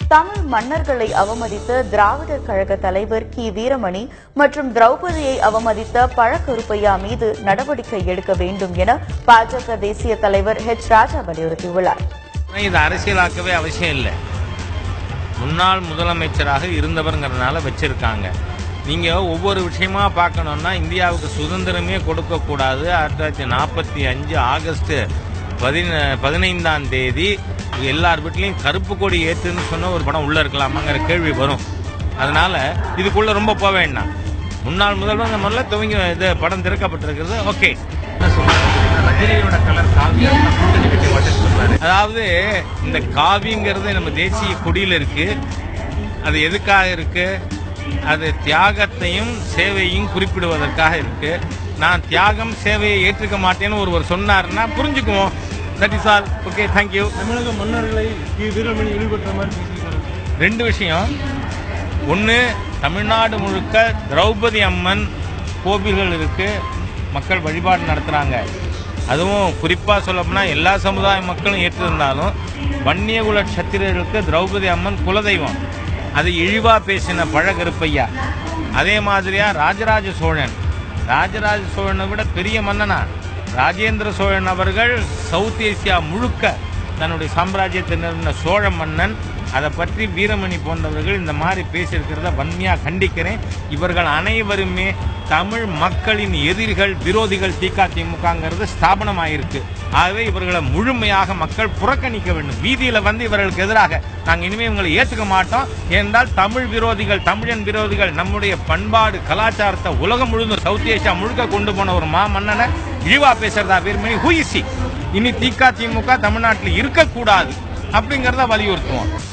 தமிழ் மன்னர்களை அவமதித்த திராவிடர் கழக தலைவர் கி வீரமணி மற்றும் திரௌபதியை அவமதித்த பழக்கருப்பையா மீது நடவடிக்கை எடுக்க வேண்டும் என பாஜக தேசிய தலைவர் ஹெச் ராஜா வலியுறுத்தியுள்ளார் ஆனா இது அரசியலாக்கவே அவசியம் இல்லை முன்னாள் முதலமைச்சராக இருந்தவர்ங்கிறதுனால வச்சிருக்காங்க நீங்க ஒவ்வொரு விஷயமா பார்க்கணும்னா இந்தியாவுக்கு சுதந்திரமே கொடுக்கக்கூடாது ஆயிரத்தி தொள்ளாயிரத்தி நாற்பத்தி அஞ்சு ஆகஸ்ட் பதின பதினைந்தாம் தேதி எல்லார் வீட்லயும் கருப்பு கொடி ஏத்துன்னு சொன்ன ஒரு படம் உள்ள இருக்கலாமாங்கிற கேள்வி வரும் அதனால இதுக்குள்ள ரொம்ப போக வேண்டாம் முன்னாள் முதல்வர் இந்த முதல்ல துவங்கி இது படம் திறக்கப்பட்டிருக்கிறது ஓகே ரஜினியோட கலர் காவியா கூட்டணி கட்டி மாட்டேன்னு சொல்றாரு அதாவது இந்த காவிங்கிறது நம்ம தேசிய கொடியில இருக்கு அது எதுக்காக இருக்கு அது தியாகத்தையும் சேவையும் குறிப்பிடுவதற்காக இருக்கு நான் தியாகம் சேவையை ஏற்றுக்க மாட்டேன்னு ஒருவர் சொன்னாருன்னா புரிஞ்சுக்குவோம் that is all okay thank you தமிழக மன்னர்களை கி. வீரமணி இழிவுபற்ற மாதிரி பேசியிருக்காரு ரெண்டு விஷயம் ஒன்று தமிழ்நாடு முழுக்க திரௌபதி அம்மன் கோவில்கள் இருக்கு மக்கள் வழிபாடு நடத்துகிறாங்க அதுவும் குறிப்பாக சொல்லப்போனா எல்லா சமுதாய மக்களும் ஏற்றிருந்தாலும் வன்னியகுல சத்திரர்களுக்கு திரௌபதி அம்மன் குலதெய்வம் அது இழிவா பேசின பழகருப்பையா அதே மாதிரியா ராஜராஜ சோழன் ராஜராஜ சோழனை விட பெரிய மன்னனா ராஜேந்திர சோழன் அவர்கள் சவுத் ஏசியா முழுக்க தன்னுடைய சாம்ராஜ்யத்தை நிறுவன சோழ மன்னன் அதை பற்றி வீரமணி போன்றவர்கள் இந்த மாதிரி பேசியிருக்கிறத வன்மையா கண்டிக்கிறேன் இவர்கள் அனைவருமே தமிழ் மக்களின் எதிரிகள் விரோதிகள் திமுகங்கிறது ஸ்தாபனமாயிருக்கு ஆகவே இவர்களை முழுமையாக மக்கள் புறக்கணிக்க வேண்டும் வீதியில வந்து இவர்களுக்கு எதிராக நாங்க இனிமே இவங்களை ஏற்றுக்க மாட்டோம் என்றால் தமிழ் விரோதிகள் தமிழன் விரோதிகள் நம்முடைய பண்பாடு கலாச்சாரத்தை உலகம் முழுவதும் சவுத் ஏசியா முழுக்க கொண்டு போன ஒரு மா மன்னனை இழிவா பேசுறதா வீரமணி ஹூயிசி இனி திக திமுக தமிழ்நாட்டில் இருக்கக்கூடாது அப்படிங்கறத வலியுறுத்துவோம்